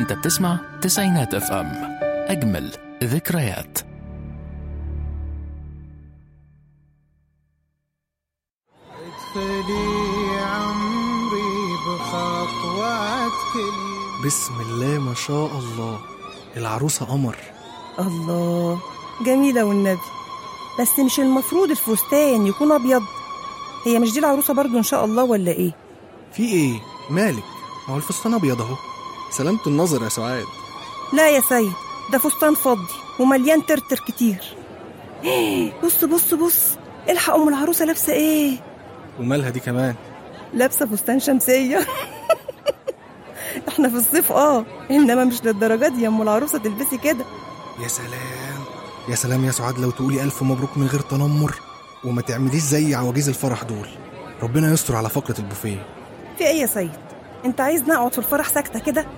انت بتسمع تسعينات اف ام اجمل ذكريات ادخلي عمري بخطوات كل بسم الله ما شاء الله العروسة قمر الله جميلة والنبي بس مش المفروض الفستان يكون أبيض هي مش دي العروسة برضو إن شاء الله ولا إيه؟ في ايه مالك ما هو الفستان ابيض اهو سلامة النظر يا سعاد لا يا سيد ده فستان فضي ومليان ترتر كتير بص بص بص الحق أم العروسة لابسة إيه؟ ومالها دي كمان لابسة فستان شمسية احنا في الصيف اه انما مش للدرجات دي يا ام العروسه تلبسي كده يا سلام يا سلام يا سعاد لو تقولي ألف مبروك من غير تنمر وما تعمليش زي عواجيز الفرح دول ربنا يستر على فقرة البوفيه في ايه يا سيد انت عايز نقعد في الفرح ساكته كده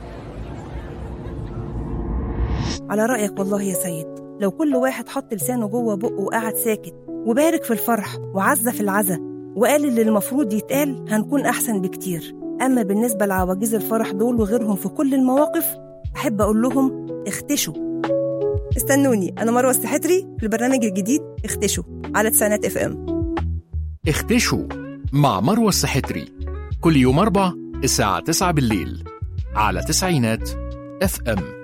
على رايك والله يا سيد لو كل واحد حط لسانه جوه بقه وقعد ساكت وبارك في الفرح وعزى في العزا وقال اللي المفروض يتقال هنكون احسن بكتير اما بالنسبه لعواجيز الفرح دول وغيرهم في كل المواقف احب اقول لهم اختشوا استنوني انا مروه السحتري في البرنامج الجديد اختشوا على تسعينات اف ام اختشوا مع مروة السحتري كل يوم أربع الساعة 9 بالليل على تسعينات اف ام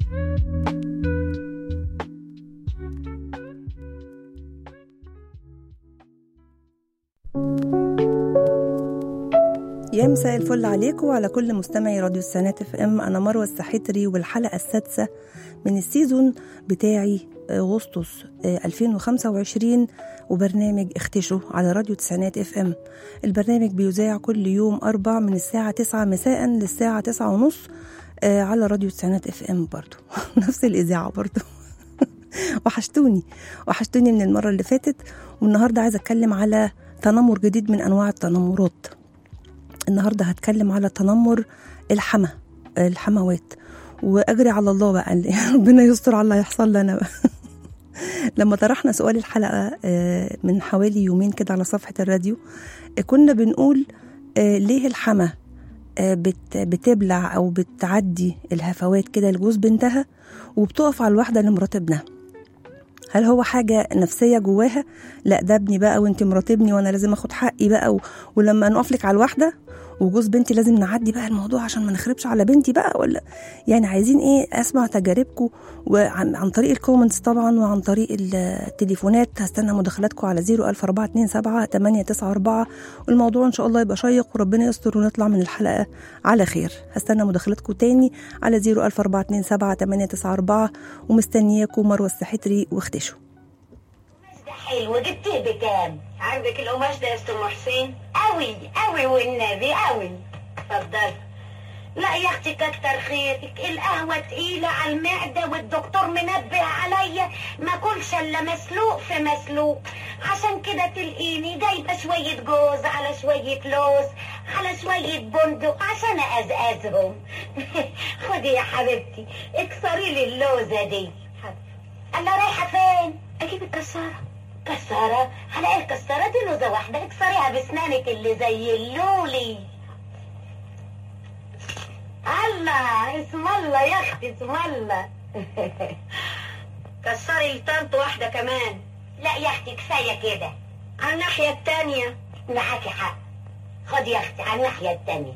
يا مساء الفل عليكم وعلى كل مستمعي راديو السنات اف ام انا مروه السحتري والحلقه السادسه من السيزون بتاعي اغسطس آه، 2025 وبرنامج اختشوا على راديو تسعينات اف ام البرنامج بيذاع كل يوم اربع من الساعه 9 مساء للساعه 9 ونص آه، على راديو تسعينات اف ام برضو نفس الاذاعه برضو وحشتوني وحشتوني من المره اللي فاتت والنهارده عايزه اتكلم على تنمر جديد من انواع التنمرات النهارده هتكلم على تنمر الحما الحموات واجري على الله بقى ربنا يستر على اللي هيحصل لنا بقى لما طرحنا سؤال الحلقه آه، من حوالي يومين كده على صفحه الراديو آه، كنا بنقول آه، ليه الحما آه، بت- بتبلع او بتعدي الهفوات كده لجوز بنتها وبتقف على الواحده اللي مرات ابنها هل هو حاجة نفسية جواها؟ لا ده ابني بقى وانت مرات ابني وانا لازم اخد حقي بقى و... ولما نقف لك على الواحدة وجوز بنتي لازم نعدي بقى الموضوع عشان ما نخربش على بنتي بقى ولا يعني عايزين ايه اسمع تجاربكم وعن عن طريق الكومنتس طبعا وعن طريق التليفونات هستنى مداخلاتكم على 00427 894 والموضوع ان شاء الله يبقى شيق وربنا يستر ونطلع من الحلقه على خير هستنى مداخلاتكم تاني على 00427 894 ومستنياكم مروه السحتري واختشوا ده حلو جبتيه بكام؟ عندك القماش ده يا استاذ محسن قوي قوي والنبي قوي اتفضل لا يا اختي كتر خيرك القهوة تقيلة على المعدة والدكتور منبه عليا ما كلش الا مسلوق في مسلوق عشان كده تلقيني جايبة شوية جوز على شوية لوز على شوية بندق عشان ازقزهم خدي يا حبيبتي اكسري لي اللوزة دي الله رايحة فين؟ اجيب الكسارة كسارة؟ على ايه الكسارة دي لوزة واحدة اكسريها بسنانك اللي زي اللولي الله اسم الله يا اختي اسم الله كسري الطنط واحدة كمان لا يا اختي كفايه كده على الناحية التانية معاكي حق خد يا اختي على الناحيه التانية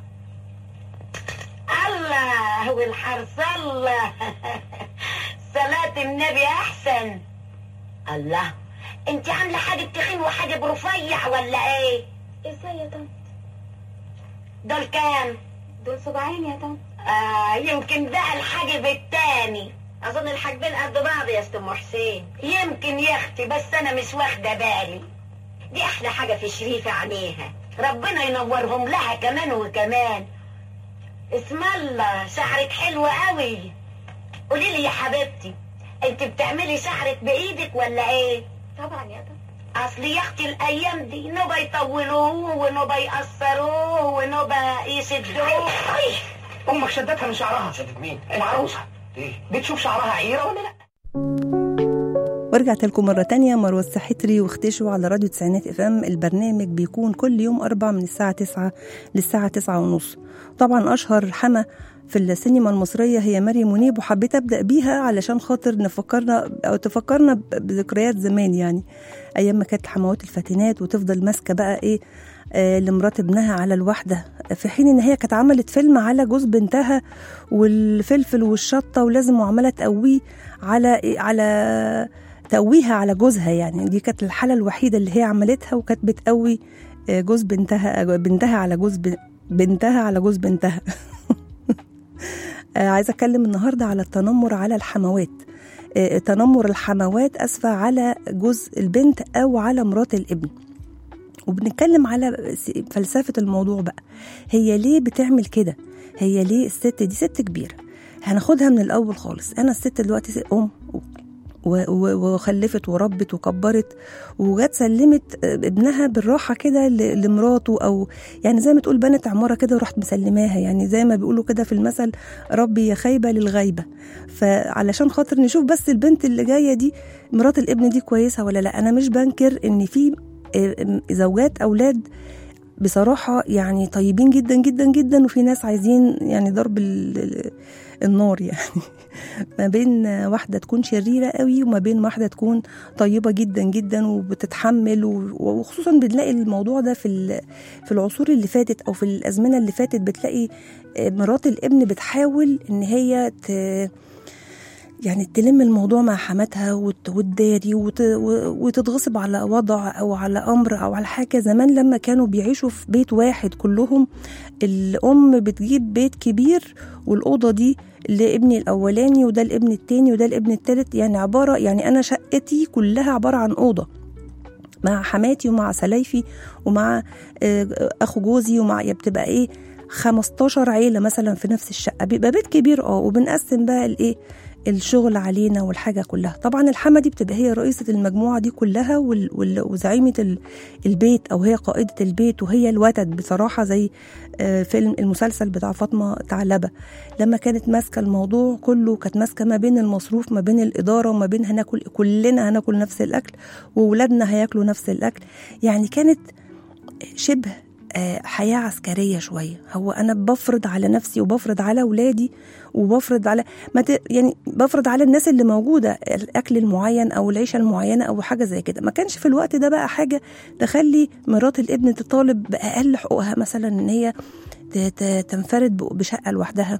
الله والحرص الله صلاة النبي احسن الله انت عامله حاجب تخين وحاجب رفيع ولا ايه ازاي يا طنط دول كام دول صباعين يا طنط آه يمكن بقى الحاجب التاني اظن الحاجبين قد بعض يا استاذ محسن يمكن يا اختي بس انا مش واخده بالي دي احلى حاجه في شريفه عينيها ربنا ينورهم لها كمان وكمان اسم الله شعرك حلو قوي قولي لي يا حبيبتي انت بتعملي شعرك بايدك ولا ايه طبعا يا طنط اصل يا اختي الايام دي نوبه يطولوه ونوبه يقصروه ونوبه يشدوه امك شدتها من شعرها شدت مين العروسه ايه بتشوف شعرها عيره ولا لا ورجعت لكم مرة تانية مروة السحتري واختشوا على راديو تسعينات اف ام البرنامج بيكون كل يوم أربع من الساعة تسعة للساعة تسعة ونص طبعا أشهر حما في السينما المصرية هي مريم منيب وحبيت أبدأ بيها علشان خاطر نفكرنا أو تفكرنا ب- بذكريات زمان يعني أيام ما كانت حموات الفاتنات وتفضل ماسكة بقى إيه آه، لمرات ابنها على الواحدة في حين إن هي كانت عملت فيلم على جوز بنتها والفلفل والشطة ولازم وعمالة تقويه على إيه؟ على تقويها على جوزها يعني دي كانت الحالة الوحيدة اللي هي عملتها وكانت بتقوي آه، جوز بنتها بنتها على جوز بن- بنتها على جوز بنتها آه، عايزه اتكلم النهارده على التنمر على الحموات آه، تنمر الحموات اسفه على جوز البنت او على مرات الابن وبنتكلم على س- فلسفه الموضوع بقى هي ليه بتعمل كده هي ليه الست دي ست كبيره هناخدها من الاول خالص انا الست دلوقتي س- ام و- و- وخلفت وربت وكبرت وجت سلمت ابنها بالراحه كده ل- لمراته او يعني زي ما تقول بنت عماره كده ورحت مسلماها يعني زي ما بيقولوا كده في المثل ربي يا خايبه للغيبه فعلشان خاطر نشوف بس البنت اللي جايه دي مرات الابن دي كويسه ولا لا انا مش بنكر ان في آه، زوجات اولاد بصراحه يعني طيبين جدا جدا جدا وفي ناس عايزين يعني ضرب ال- ال- النار يعني ما بين واحدة تكون شريرة قوي وما بين واحدة تكون طيبة جدا جدا وبتتحمل و- وخصوصا بنلاقي الموضوع ده في ال- في العصور اللي فاتت أو في الأزمنة اللي فاتت بتلاقي مرات الابن بتحاول إن هي ت يعني تلم الموضوع مع حماتها وت- وتداري وت- و- وتتغصب على وضع او على امر او على حاجه زمان لما كانوا بيعيشوا في بيت واحد كلهم الام بتجيب بيت كبير والاوضه دي لابني الاولاني وده الابن التاني وده الابن التالت يعني عباره يعني انا شقتي كلها عباره عن اوضه مع حماتي ومع سلايفي ومع آه، اخو جوزي ومع يعني بتبقى ايه 15 عيله مثلا في نفس الشقه بيبقى بيت كبير اه وبنقسم بقى الايه الشغل علينا والحاجه كلها طبعا الحما دي بتبقى هي رئيسه المجموعه دي كلها وال- وال- وزعيمه ال- البيت او هي قائده البيت وهي الوتد بصراحه زي آه، فيلم المسلسل بتاع فاطمه ثعلبه لما كانت ماسكه الموضوع كله كانت ماسكه ما بين المصروف ما بين الاداره وما بين هناكل كلنا هناكل نفس الاكل واولادنا هياكلوا نفس الاكل يعني كانت شبه آه، حياة عسكرية شوية هو أنا بفرض على نفسي وبفرض على أولادي وبفرض على ما ت... يعني بفرض على الناس اللي موجودة الأكل المعين أو العيشة المعينة أو حاجة زي كده ما كانش في الوقت ده بقى حاجة تخلي مرات الابن تطالب بأقل حقوقها مثلا إن هي ت... ت... تنفرد ب- بشقة لوحدها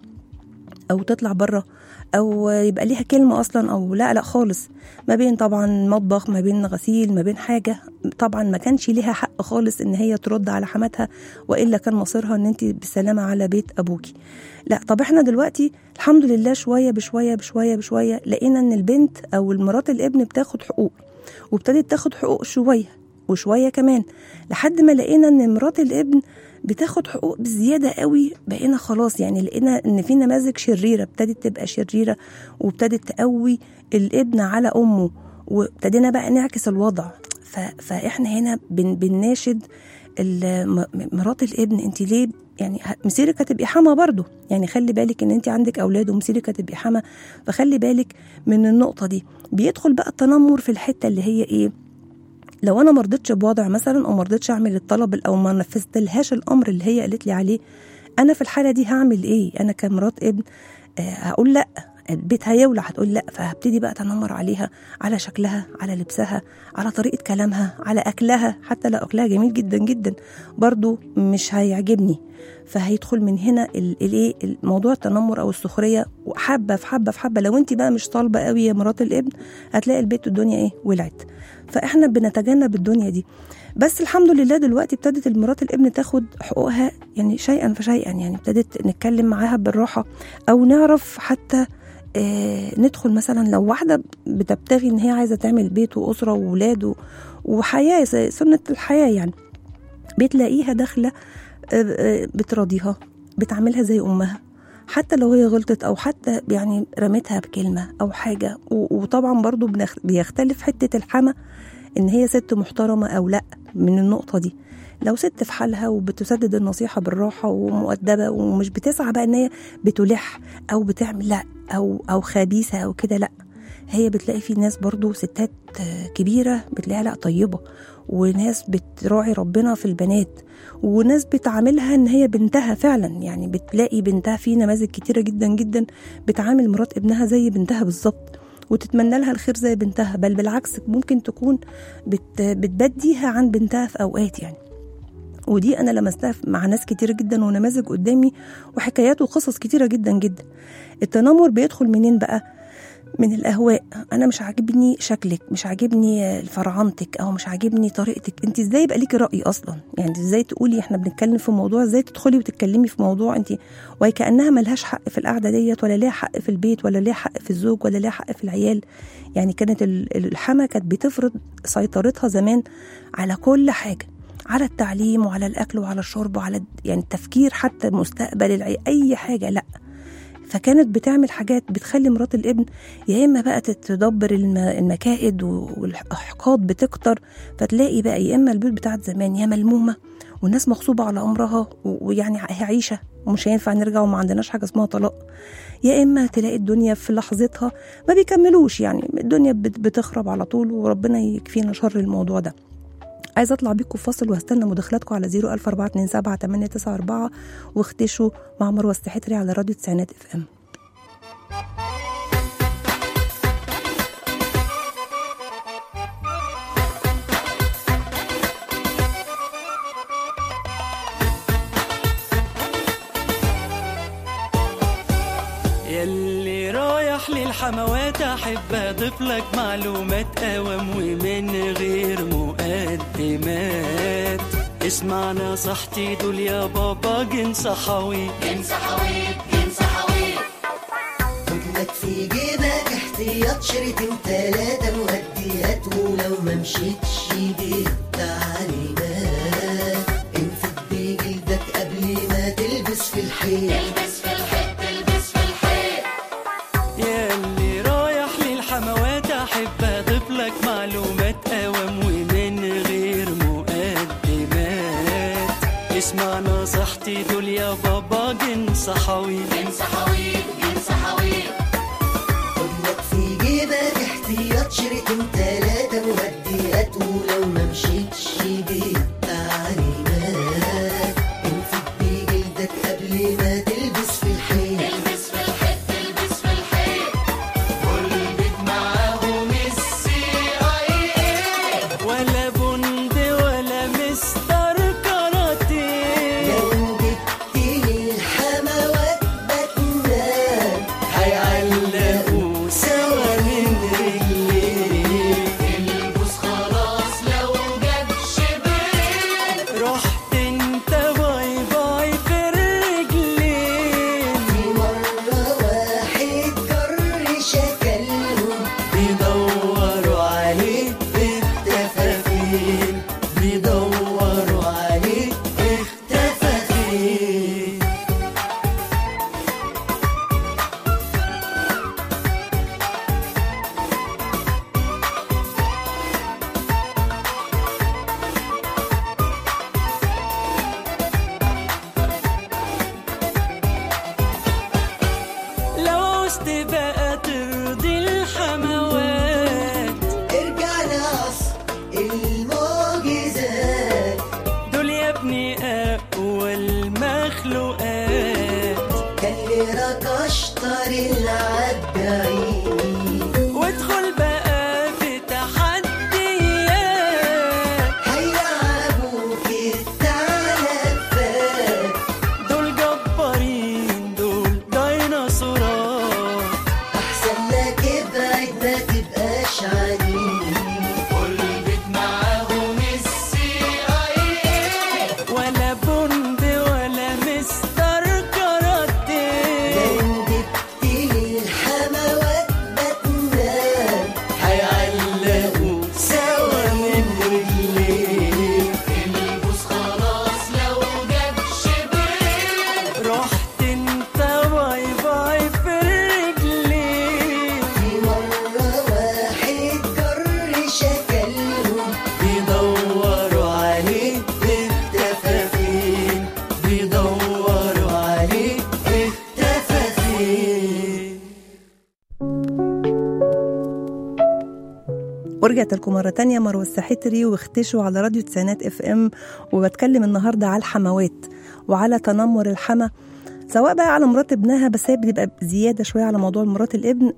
او تطلع بره او يبقى ليها كلمه اصلا او لا لا خالص ما بين طبعا مطبخ ما بين غسيل ما بين حاجه طبعا ما كانش ليها حق خالص ان هي ترد على حماتها والا كان مصيرها ان انت بالسلامه على بيت ابوكي لا طب احنا دلوقتي الحمد لله شويه بشويه بشويه بشويه لقينا ان البنت او المرات الابن بتاخد حقوق وابتدت تاخد حقوق شويه وشويه كمان لحد ما لقينا ان مرات الابن بتاخد حقوق بزياده قوي بقينا خلاص يعني لقينا ان في نماذج شريره ابتدت تبقى شريره وابتدت تقوي الابن على امه وابتدينا بقى نعكس الوضع ف... فاحنا هنا بن... بنناشد ال- م- مرات الابن انت ليه يعني ه- مسيرك هتبقي حما برضه يعني خلي بالك ان انت عندك اولاد ومسيرك هتبقي حما فخلي بالك من النقطه دي بيدخل بقى التنمر في الحته اللي هي ايه لو انا مرضتش بوضع مثلا او مرضتش اعمل الطلب او ما نفذتلهاش الامر اللي هي قالت لي عليه انا في الحاله دي هعمل ايه انا كمرات ابن آه هقول لا البيت هيولع هتقول لا فهبتدي بقى اتنمر عليها على شكلها على لبسها على طريقه كلامها على اكلها حتى لو اكلها جميل جدا جدا برضو مش هيعجبني فهيدخل من هنا ال- الايه الموضوع التنمر او السخريه وحبه في حبه في حبه لو انت بقى مش طالبه قوي يا مرات الابن هتلاقي البيت الدنيا ايه ولعت فاحنا بنتجنب الدنيا دي بس الحمد لله دلوقتي ابتدت المرات الابن تاخد حقوقها يعني شيئا فشيئا يعني ابتدت نتكلم معاها بالراحه او نعرف حتى آه ندخل مثلا لو واحده بتبتغي ان هي عايزه تعمل بيت واسره واولاد و- وحياه زي سنه الحياه يعني بتلاقيها داخله آه، آه، بتراضيها بتعملها زي امها حتى لو هي غلطت او حتى يعني رمتها بكلمه او حاجه و- وطبعا برضو بنخ- بيختلف حته الحما ان هي ست محترمه او لا من النقطه دي لو ست في حالها وبتسدد النصيحه بالراحه ومؤدبه ومش بتسعى بقى ان هي بتلح او بتعمل لا او او خبيثه او كده لا هي بتلاقي في ناس برضو ستات آه، كبيرة بتلاقيها لا طيبة وناس بتراعي ربنا في البنات وناس بتعاملها ان هي بنتها فعلا يعني بتلاقي بنتها في نماذج كتيرة جدا جدا بتعامل مرات ابنها زي بنتها بالظبط وتتمنى لها الخير زي بنتها بل بالعكس ممكن تكون بت بتبديها عن بنتها في اوقات يعني ودي انا لمستها مع ناس كتير جدا ونماذج قدامي وحكايات وقصص كتيره جدا جدا التنمر بيدخل منين بقى من الاهواء انا مش عاجبني شكلك مش عاجبني فرعنتك او مش عاجبني طريقتك انت ازاي يبقى ليكي راي اصلا يعني ازاي تقولي احنا بنتكلم في موضوع ازاي تدخلي وتتكلمي في موضوع انت وكانها ملهاش حق في القعده ديت ولا ليها حق في البيت ولا ليها حق في الزوج ولا ليها حق في العيال يعني كانت ال- الحما كانت بتفرض سيطرتها زمان على كل حاجه على التعليم وعلى الاكل وعلى الشرب وعلى يعني التفكير حتى مستقبل العي... اي حاجه لا فكانت بتعمل حاجات بتخلي مرات الابن يا اما بقى تدبر الم- المكائد و- والاحقاد بتكتر فتلاقي بقى يا اما البيوت بتاعت زمان يا ملمومه والناس مغصوبه على امرها و- ويعني هي عيشه ومش هينفع نرجع وما عندناش حاجه اسمها طلاق يا اما تلاقي الدنيا في لحظتها ما بيكملوش يعني الدنيا بت- بتخرب على طول وربنا يكفينا شر الموضوع ده عايزه اطلع بيكم فاصل وهستنى مداخلاتكم على 00427 واختشوا مع مروه السحتري على راديو تسعينات اف ام يلي رايح للحموات احب اضيف لك معلومات قوام ومن غير مقدمات اسمع نصيحتي دول يا بابا جنس حوي خدلك في جيبك احتياط شريطين تلاتة مهديات ولو ما مشيتش دي التعليمات انفد بجلدك قبل ما تلبس في الحيط يلي رايح للحموات احب اضيف لك معلومات قوام ومن غير مقدمات اسمع نصيحتي دول يا بابا جنس حوي خدلك في جيبك احتياط شريطين تلاتة مهديات ولو ما مشيتش دي التعليمات انفد بجلدك قبل ما تلبس في الحيط ولا بند ولا مستر كاراتيه لو جبتلي الحموات بتنام هيعلقوا سوا من رجليه البس خلاص لو جاب شبين رحت انت باي باي في الرجلين في مرة واحد جر شكلهم بيدوروا عليك بالتفافين بيدوروا عليك اختفى فين لو عوزت بقى ترضي الحموات ارجع لعصر المعجزات دول يا ابني اقوى المخلوقات كان لك اشطر العداعين وادخل بقى في تحديات هيلعبوك التعلفات دول جبارين دول ديناصورات احسن لك ابعد ما تبقاش عنيد ولا بند ولا مستر كاراتيه لو جبتلي الحموات بتنام هيعلقوا سوا من رجليه البس خلاص لو جاب شبين رحت انت باي باي في الرجلين في مرة واحد جر شكلهم بيدوروا عليك بالتفافين بيدوروا عليك بالتفافين ورجعت لكم مرة تانية مروة السحتري واختشوا على راديو تسعينات اف ام وبتكلم النهاردة على الحموات وعلى تنمر الحما سواء بقى على مرات ابنها بس هي بتبقى زيادة شوية على موضوع مرات الابن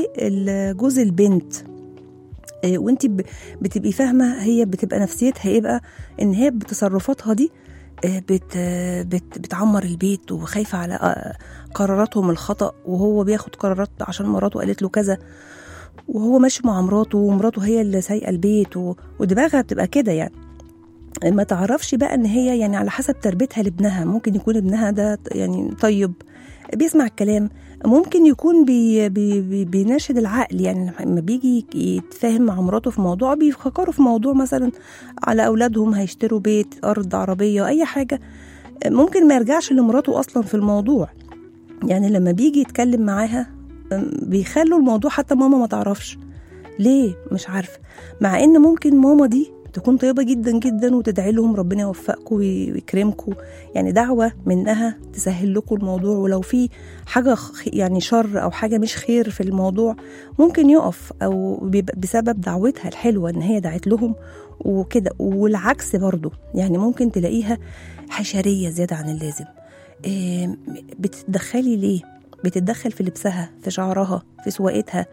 وجوز البنت إيه، وانت ب- بتبقي فاهمة هي بتبقى نفسيتها ايه بقى ان هي بتصرفاتها دي إيه، بت بت بتعمر البيت وخايفة على آه، قراراتهم الخطأ وهو بياخد قرارات عشان مراته قالت له كذا وهو ماشي مع مراته ومراته هي اللي سايقه البيت و... ودماغها بتبقى كده يعني ما تعرفش بقى ان هي يعني على حسب تربيتها لابنها ممكن يكون ابنها ده يعني طيب بيسمع الكلام ممكن يكون بي بي بي بيناشد العقل يعني لما بيجي يتفاهم مع مراته في موضوع بيفكروا في موضوع مثلا على اولادهم هيشتروا بيت ارض عربيه اي حاجه ممكن ما يرجعش لمراته اصلا في الموضوع يعني لما بيجي يتكلم معاها أم، بيخلوا الموضوع حتى ماما ما تعرفش ليه مش عارفه مع ان ممكن ماما دي تكون طيبة جدا جدا وتدعي لهم ربنا يوفقكم وي- ويكرمكم يعني دعوة منها تسهل لكم الموضوع ولو في حاجة خ- يعني شر أو حاجة مش خير في الموضوع ممكن يقف أو بيبقى بسبب دعوتها الحلوة إن هي دعت لهم وكده والعكس برضو يعني ممكن تلاقيها حشرية زيادة عن اللازم إيه، بتتدخلي ليه بتتدخل في لبسها في شعرها في سواقتها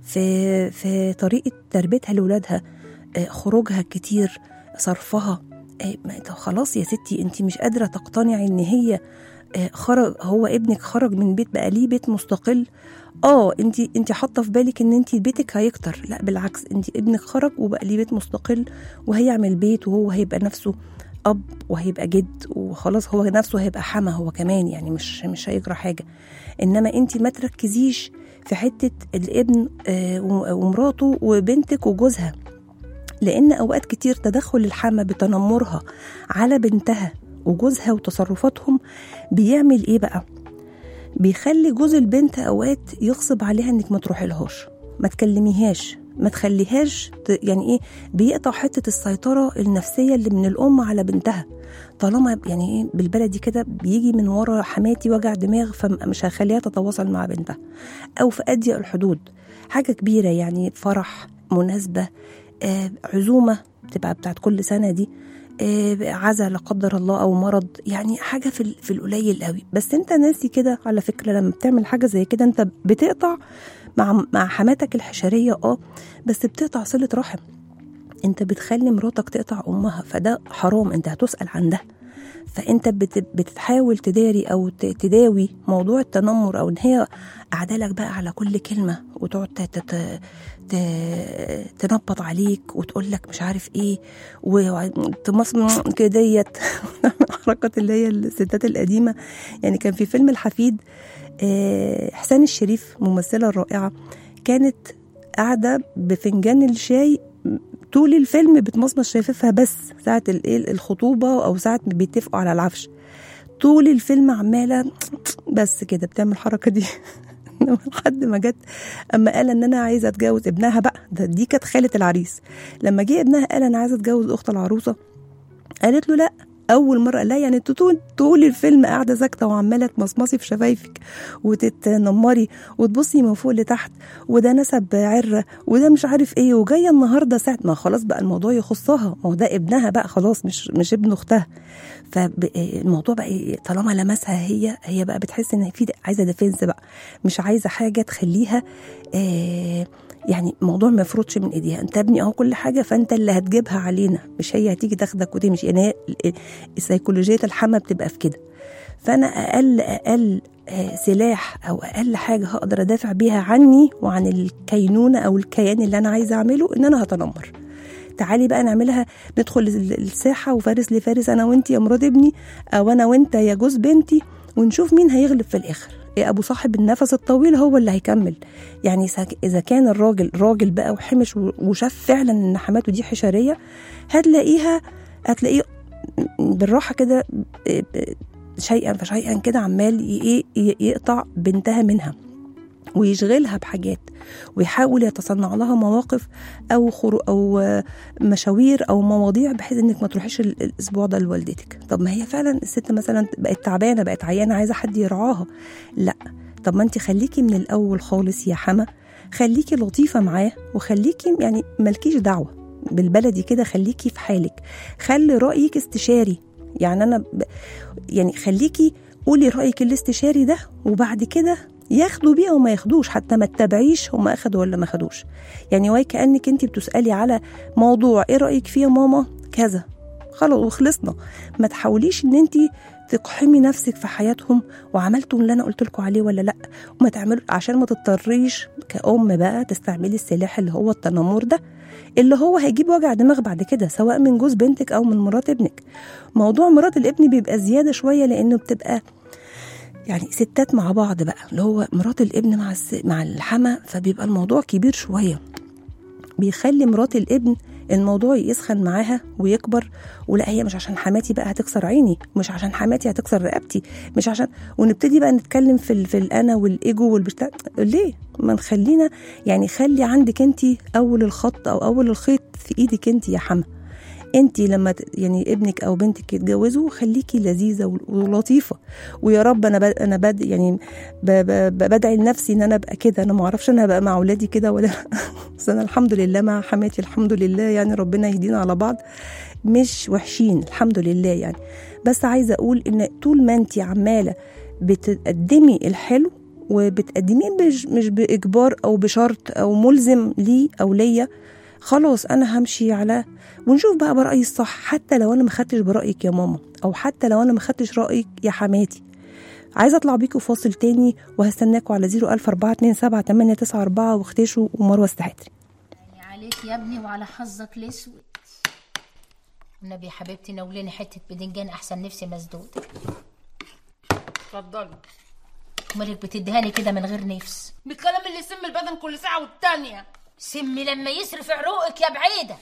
في في طريقة تربيتها لولادها آه، خروجها كتير صرفها آه، ما انت خلاص يا ستي انت مش قادرة تقتنعي ان هي آه، خرج هو ابنك خرج من بيت بقى ليه بيت مستقل اه انت انت حاطه في بالك ان انت بيتك هيكتر لا بالعكس انت ابنك خرج وبقى ليه بيت مستقل وهيعمل بيت وهو هيبقى نفسه اب وهيبقى جد وخلاص هو نفسه هيبقى حما هو كمان يعني مش مش هيجرى حاجه انما انت ما تركزيش في حته الابن آه، ومراته وبنتك وجوزها لان اوقات كتير تدخل الحما بتنمرها على بنتها وجوزها وتصرفاتهم بيعمل ايه بقى بيخلي جوز البنت اوقات يغصب عليها انك ما تروحي لهاش ما تكلميهاش ما تخليهاش ت- يعني ايه بيقطع حته السيطره النفسيه اللي من الام على بنتها طالما يعني ايه بالبلدي كده بيجي من ورا حماتي وجع دماغ فمش هخليها تتواصل مع بنتها او في اضيق الحدود حاجه كبيره يعني فرح مناسبه آه عزومه تبقى بتاعت كل سنه دي آه عزا لا قدر الله او مرض يعني حاجه في ال- في القليل قوي بس انت ناسي كده على فكره لما بتعمل حاجه زي كده انت بتقطع مع مع حماتك الحشريه اه بس بتقطع صله رحم انت بتخلي مراتك تقطع امها فده حرام انت هتسال عن ده فانت بت- بتحاول تداري او ت- تداوي موضوع التنمر او ان هي قاعدالك بقى على كل كلمه وتقعد ت- ت- ت- ت- تنبط عليك وتقول لك مش عارف ايه وتمصمم كديت حركات اللي هي الستات القديمه يعني كان في فيلم الحفيد آه، حسين الشريف ممثله رائعه كانت قاعده بفنجان الشاي طول الفيلم بتمصمص شفافها بس ساعة الايه الخطوبة أو ساعة ما بيتفقوا على العفش طول الفيلم عمالة بس كده بتعمل الحركة دي لحد ما جت اما قال ان انا عايزه اتجوز ابنها بقى ده دي كانت خاله العريس لما جه ابنها قال انا عايزه اتجوز اخت العروسه قالت له لا اول مره قال لها يعني انت طول طول الفيلم قاعده ساكته وعماله تمصمصي في شفايفك وتتنمري وتبصي من فوق لتحت وده نسب عره وده مش عارف ايه وجايه النهارده ساعه ما خلاص بقى الموضوع يخصها ما هو ده ابنها بقى خلاص مش مش ابن اختها فالموضوع بقى إيه؟ طالما لمسها هي هي بقى بتحس ان في عايزه ديفنس بقى مش عايزه حاجه تخليها آه يعني موضوع ما يفرطش من ايديها انت ابني اهو كل حاجه فانت اللي هتجيبها علينا مش هي هتيجي تاخدك وتمشي يعني هي سيكولوجيه الحما بتبقى في كده فانا اقل اقل آه، سلاح او اقل حاجه هقدر ادافع بيها عني وعن الكينونه او الكيان اللي انا عايزه اعمله ان انا هتنمر تعالي بقى نعملها ندخل ال- الساحه وفارس لفارس انا وانت يا مراد ابني او انا وانت يا جوز بنتي ونشوف مين هيغلب في الاخر إيه ابو صاحب النفس الطويل هو اللي هيكمل يعني سا- اذا كان الراجل راجل بقى وحمش و- وشاف فعلا ان حماته دي حشريه هتلاقيها هتلاقيه بالراحه كده ب- ب- شيئا فشيئا كده عمال ي- ي- يقطع بنتها منها ويشغلها بحاجات ويحاول يتصنع لها مواقف او خرو او آه، مشاوير او مواضيع بحيث انك ما تروحيش ال- الاسبوع ده لوالدتك طب ما هي فعلا الست مثلا بقت تعبانه بقت عيانه عايزه حد يرعاها لا طب ما انت خليكي من الاول خالص يا حما خليكي لطيفه معاه وخليكي يعني مالكيش دعوه بالبلدي كده خليكي في حالك خلي رايك استشاري يعني انا ب... يعني خليكي قولي رايك الاستشاري ده وبعد كده ياخدوا بيه وما ياخدوش حتى ما تتابعيش هم اخدوا ولا ما اخدوش يعني واي كانك انت بتسالي على موضوع ايه رايك فيه يا ماما كذا خلاص وخلصنا ما تحاوليش ان انت تقحمي نفسك في حياتهم وعملتوا اللي انا قلت لكم عليه ولا لا وما تعملوا عشان ما تضطريش كأم بقى تستعملي السلاح اللي هو التنمر ده اللي هو هيجيب وجع دماغ بعد كده سواء من جوز بنتك او من مرات ابنك موضوع مرات الابن بيبقى زياده شويه لانه بتبقى يعني ستات مع بعض بقى اللي هو مرات الابن مع الس... مع الحما فبيبقى الموضوع كبير شويه بيخلي مرات الابن الموضوع يسخن معاها ويكبر ولا هي مش عشان حماتي بقى هتكسر عيني مش عشان حماتي هتكسر رقبتي مش عشان ونبتدي بقى نتكلم في ال... في الانا والايجو والبتاع ليه ما نخلينا يعني خلي عندك انت اول الخط او اول الخيط في ايدك انت يا حما انت لما ت- يعني ابنك او بنتك يتجوزوا خليكي لذيذه ول- ولطيفه ويا رب انا ب... انا بد يعني ب... ب... ب- بدعي لنفسي ان انا ابقى كده انا ما اعرفش انا هبقى مع اولادي كده ولا لأ. بس انا الحمد لله مع حماتي الحمد لله يعني ربنا يهدينا على بعض مش وحشين الحمد لله يعني بس عايزه اقول ان طول ما انت عماله بتقدمي الحلو وبتقدميه مش مش باجبار او بشرط او ملزم لي او ليا خلاص انا همشي على ونشوف بقى برايي الصح حتى لو انا ما خدتش برايك يا ماما او حتى لو انا ما خدتش رايك يا حماتي عايزه اطلع بيكم فاصل تاني وهستناكم على 00427 واختشوا ومروه استحاتري عليك يا ابني وعلى حظك الاسود النبي يا حبيبتي نوليني حته بدنجان احسن نفسي مسدود اتفضلي مالك بتدهاني كده من غير نفس بالكلام اللي يسم البدن كل ساعه والتانيه سمي لما يصرف عروقك يا بعيده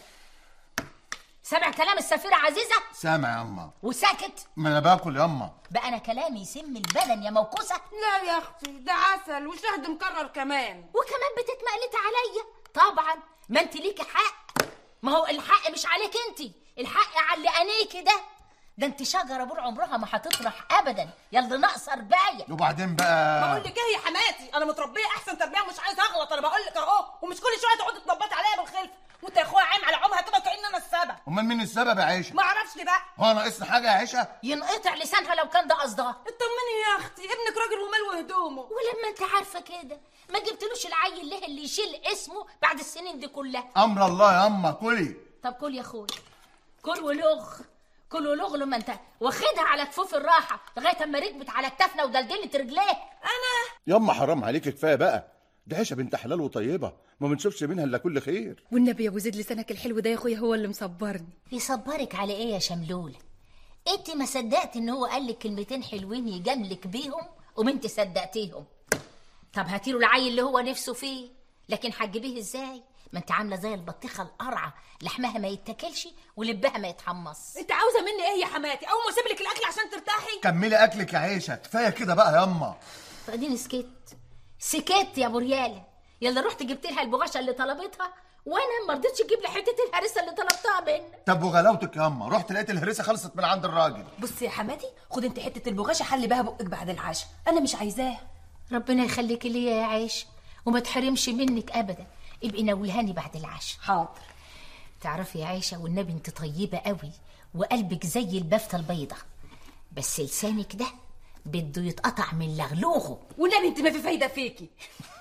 سامع كلام السفيرة عزيزة سامع يا اما وساكت ما انا باكل يا اما بقى انا كلامي يسم البدن يا موكوسة لا يا اختي ده عسل وشهد مكرر كمان وكمان بتتمقلت عليا طبعا ما انت ليكي حق ما هو الحق مش عليك انت الحق على اللي عينيكي ده ده انت شجره بور عمرها ما هتطرح ابدا يلا ناقصه ربايه وبعدين بقول بقى لك ايه يا حماتي انا متربيه احسن تربيه ومش عايزه اغلط انا بقول لك اهو ومش كل شويه تقعدي تنبطي عليا بالخلف وانت يا اخويا عايم على عمها كده كأن انا السبب امال مين السبب يا عيشه ما اعرفش ليه بقى هو ناقصني حاجه يا عيشه ينقطع لسانها لو كان ده قصدها اطمني يا اختي ابنك راجل ومال وهدومه ولما انت عارفه كده ما جبتلوش العيل ليه اللي يشيل اسمه بعد السنين دي كلها امر الله يا اما كلي طب كل يا اخويا كل ولغ كل ولغ لما انت واخدها على كفوف الراحه لغايه اما ركبت على كتافنا ودلدلت رجليه يا اما حرام عليك كفايه بقى دي عيشه بنت حلال وطيبه ما بنشوفش منها الا كل خير والنبي يا ابو زيد لسانك الحلو ده يا اخويا هو اللي مصبرني يصبرك على ايه يا شملوله انت ما صدقت ان هو قال لك كلمتين حلوين يجاملك بيهم وانت صدقتيهم طب هاتيله العيل اللي هو نفسه فيه لكن هتجيبيه ازاي ما انت عامله زي البطيخه القرعه لحمها ما يتاكلش ولبها ما يتحمص انت عاوزه مني ايه يا حماتي اول ما اسيب لك الاكل عشان ترتاحي كملي اكلك يا عيشه كفايه كده بقى يا اما فاديني سكت سكت يا ابو رياله يلا رحت جبت لها البغاشه اللي طلبتها وانا ما رضيتش اجيب لي حته الهرسه اللي طلبتها منك طب وغلاوتك يا اما رحت لقيت الهرسه خلصت من عند الراجل بصي يا حماتي خد انت حته البغاشه حلي بها بقك بعد العشاء انا مش عايزاها ربنا يخليكي ليا يا عيش وما تحرمش منك ابدا ابقي ناولهاني بعد العشاء حاضر تعرفي يا عيشه والنبي انت طيبه قوي وقلبك زي البافته البيضه بس لسانك ده بده يتقطع من لغلوغه والنبي انت ما في فايده فيكي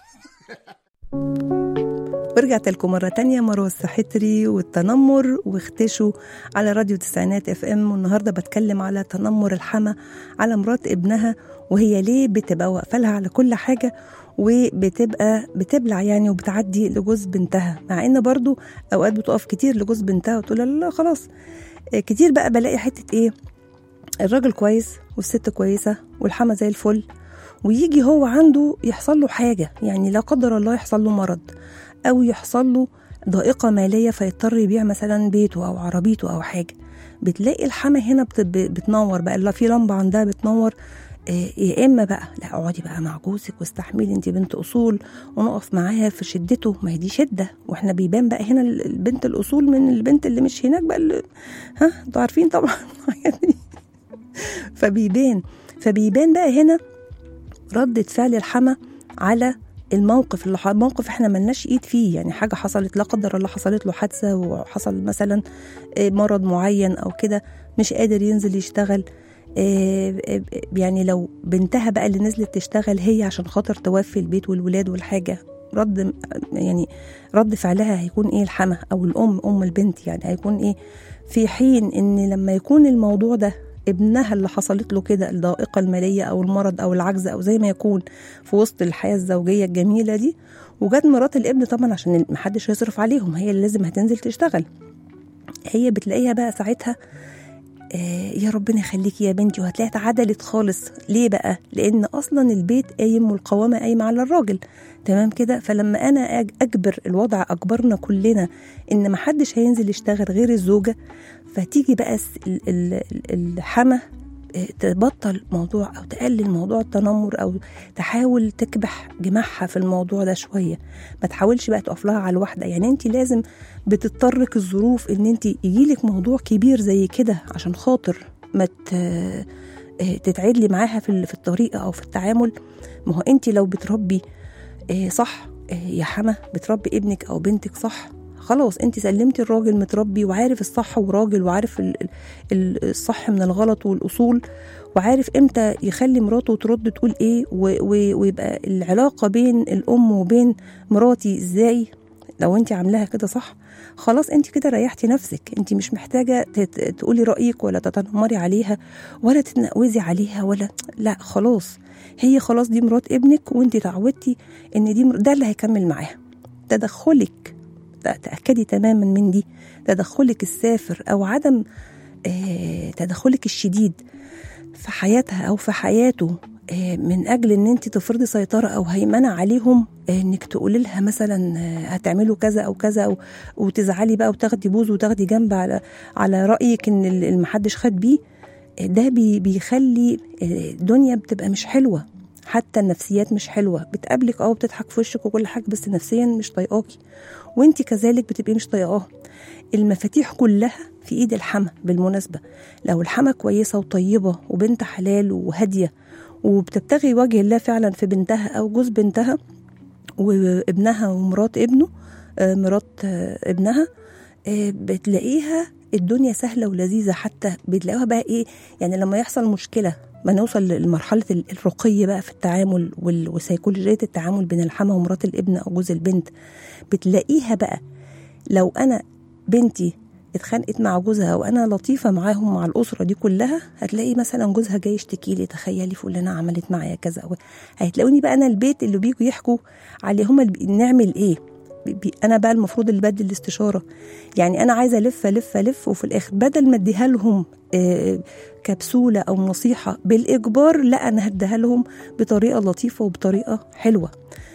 ورجعت لكم مرة تانية مروة السحتري والتنمر واختشوا على راديو تسعينات اف ام والنهاردة بتكلم على تنمر الحما على مرات ابنها وهي ليه بتبقى واقفة لها على كل حاجة وبتبقى بتبلع يعني وبتعدي لجوز بنتها مع ان برضو اوقات بتقف كتير لجوز بنتها وتقول لا لا خلاص آه، كتير بقى بلاقي حتة ايه الراجل كويس والست كويسة والحما زي الفل ويجي هو عنده يحصل له حاجة يعني لا قدر الله يحصل له مرض أو يحصل له ضائقة مالية فيضطر يبيع مثلا بيته أو عربيته أو حاجة بتلاقي الحما هنا بت- بتنور بقى لا في لمبة عندها بتنور آه، يا اما بقى لا اقعدي بقى مع جوزك واستحملي انت بنت اصول ونقف معاها في شدته ما هي دي شده واحنا بيبان بقى هنا ال- البنت الاصول من البنت اللي مش هناك بقى اللي ها انتوا عارفين طبعا الحاجات دي. فبيبان فبيبان بقى هنا ردة فعل الحما على الموقف اللي ح- موقف احنا ملناش ايد فيه يعني حاجه حصلت لا قدر الله حصلت له حادثه وحصل مثلا آه، مرض معين او كده مش قادر ينزل يشتغل آه، آه، يعني لو بنتها بقى اللي نزلت تشتغل هي عشان خاطر توفي البيت والولاد والحاجه رد يعني رد فعلها هيكون ايه الحما او الام ام البنت يعني هيكون ايه في حين ان لما يكون الموضوع ده ابنها اللي حصلت له كده الضائقة المالية أو المرض أو العجز أو زي ما يكون في وسط الحياة الزوجية الجميلة دي وجت مرات الابن طبعا عشان محدش يصرف عليهم هي اللي لازم هتنزل تشتغل هي بتلاقيها بقى ساعتها آه يا ربنا يخليكي يا بنتي وهتلاقيها اتعدلت خالص ليه بقى لان اصلا البيت قايم والقوامه قايمه على الراجل تمام كده فلما انا أج- اجبر الوضع اجبرنا كلنا ان محدش هينزل يشتغل غير الزوجه فتيجي بقى الس- ال- ال- ال- الحما آه، تبطل موضوع او تقلل موضوع التنمر او تحاول تكبح جماحها في الموضوع ده شويه ما تحاولش بقى تقف لها على الواحده يعني انت لازم بتضطرك الظروف ان انت يجيلك موضوع كبير زي كده عشان خاطر ما ت- آه، تتعدلي معاها في ال- في الطريقه او في التعامل ما هو انت لو بتربي آه، صح آه، يا حما بتربي ابنك او بنتك صح خلاص انت سلمتي الراجل متربي وعارف الصح وراجل وعارف ال- ال- ال- الصح من الغلط والاصول وعارف امتى يخلي مراته ترد تقول ايه و- و- ويبقى العلاقه بين الام وبين مراتي ازاي لو انت عاملاها كده صح خلاص انت كده ريحتي نفسك انت مش محتاجه تت- تقولي رايك ولا تتنمري عليها ولا تتنقوزي عليها ولا لا خلاص هي خلاص دي مرات ابنك وانت تعودتي ان دي مر- ده اللي هيكمل معاها تدخلك ت- تاكدي تماما من دي تدخلك السافر او عدم آه، تدخلك الشديد في حياتها او في حياته آه، من اجل ان انت تفرضي سيطره او هيمنه عليهم آه، انك تقولي لها مثلا آه، هتعملوا كذا او كذا أو وتزعلي بقى وتاخدي بوز وتاخدي جنب على على رايك ان اللي محدش خد بيه آه، ده بي بيخلي آه، الدنيا بتبقى مش حلوه حتى النفسيات مش حلوه بتقابلك اه وبتضحك في وشك وكل حاجه بس نفسيا مش طايقاكي وانت كذلك بتبقي مش طايقاها المفاتيح كلها في ايد الحما بالمناسبه لو الحما كويسه وطيبه وبنت حلال وهاديه وبتبتغي وجه الله فعلا في بنتها او جوز بنتها وابنها ومرات ابنه آه، مرات آه، ابنها آه، بتلاقيها الدنيا سهله ولذيذه حتى بتلاقوها بقى ايه يعني لما يحصل مشكله ما نوصل لمرحله ال- الرقي بقى في التعامل وال- وسيكولوجيه التعامل بين الحما ومرات الابن او جوز البنت بتلاقيها بقى لو انا بنتي اتخانقت مع جوزها وانا لطيفه معاهم مع الاسره دي كلها هتلاقي مثلا جوزها جاي يشتكي لي تخيلي فلانه عملت معايا كذا أو هتلاقوني بقى انا البيت اللي بيجوا يحكوا عليه هما اللي بي- نعمل ايه بي- بي- انا بقى المفروض اللي بدي الاستشاره يعني انا عايزه الف الف الف وفي الاخر بدل ما اديها لهم آه، كبسوله او نصيحه بالاجبار لا انا هديها لهم بطريقه لطيفه وبطريقه حلوه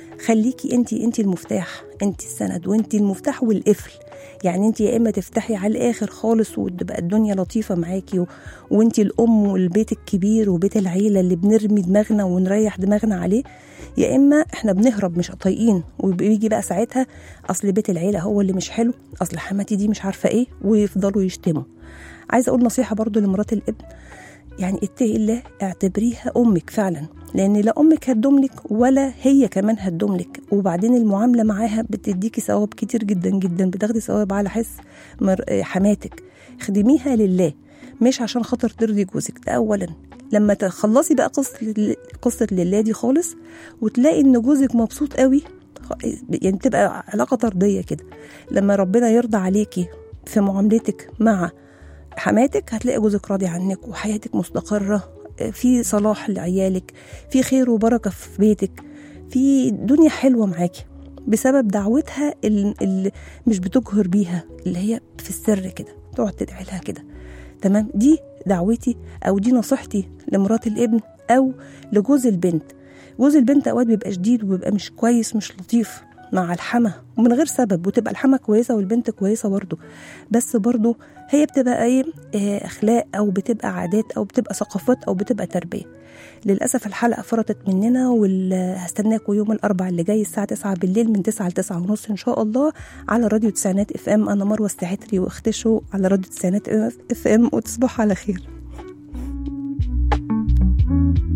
خليكي انت انت المفتاح انت السند وانت المفتاح والقفل يعني انت يا اما تفتحي على الاخر خالص وتبقى الدنيا لطيفه معاكي و... وانت الام والبيت الكبير وبيت العيله اللي بنرمي دماغنا ونريح دماغنا عليه يا اما احنا بنهرب مش طايقين وبيجي بقى ساعتها اصل بيت العيله هو اللي مش حلو اصل حماتي دي مش عارفه ايه ويفضلوا يشتموا عايزه اقول نصيحه برضو لمرات الابن يعني اتقي الله اعتبريها امك فعلا لان لا امك هتدوملك ولا هي كمان هتدوملك وبعدين المعامله معاها بتديكي ثواب كتير جدا جدا بتاخدي ثواب على حس مر... آه، حماتك خدميها لله مش عشان خاطر ترضي جوزك ده اولا لما تخلصي بقى قصه لل- قصه لله دي خالص وتلاقي ان جوزك مبسوط قوي خ- يعني تبقى علاقه طرديه كده لما ربنا يرضى عليكي في معاملتك مع حماتك هتلاقي جوزك راضي عنك وحياتك مستقرة في صلاح لعيالك في خير وبركة في بيتك في دنيا حلوة معاكي بسبب دعوتها اللي مش بتجهر بيها اللي هي في السر كده تقعد تدعي لها كده تمام دي دعوتي او دي نصيحتي لمرات الابن او لجوز البنت جوز البنت اوقات بيبقى شديد وبيبقى مش كويس مش لطيف مع الحما ومن غير سبب وتبقى الحما كويسه والبنت كويسه برضه بس برضه هي بتبقى ايه آه، اخلاق او بتبقى عادات او بتبقى ثقافات او بتبقى تربيه للاسف الحلقه فرطت مننا وهستناكم يوم الاربعاء اللي جاي الساعه 9 بالليل من 9 ل 9 ونص ان شاء الله على راديو تسعينات اف ام انا مروه الساحتري واختشوا على راديو تسعينات اف ام وتصبحوا على خير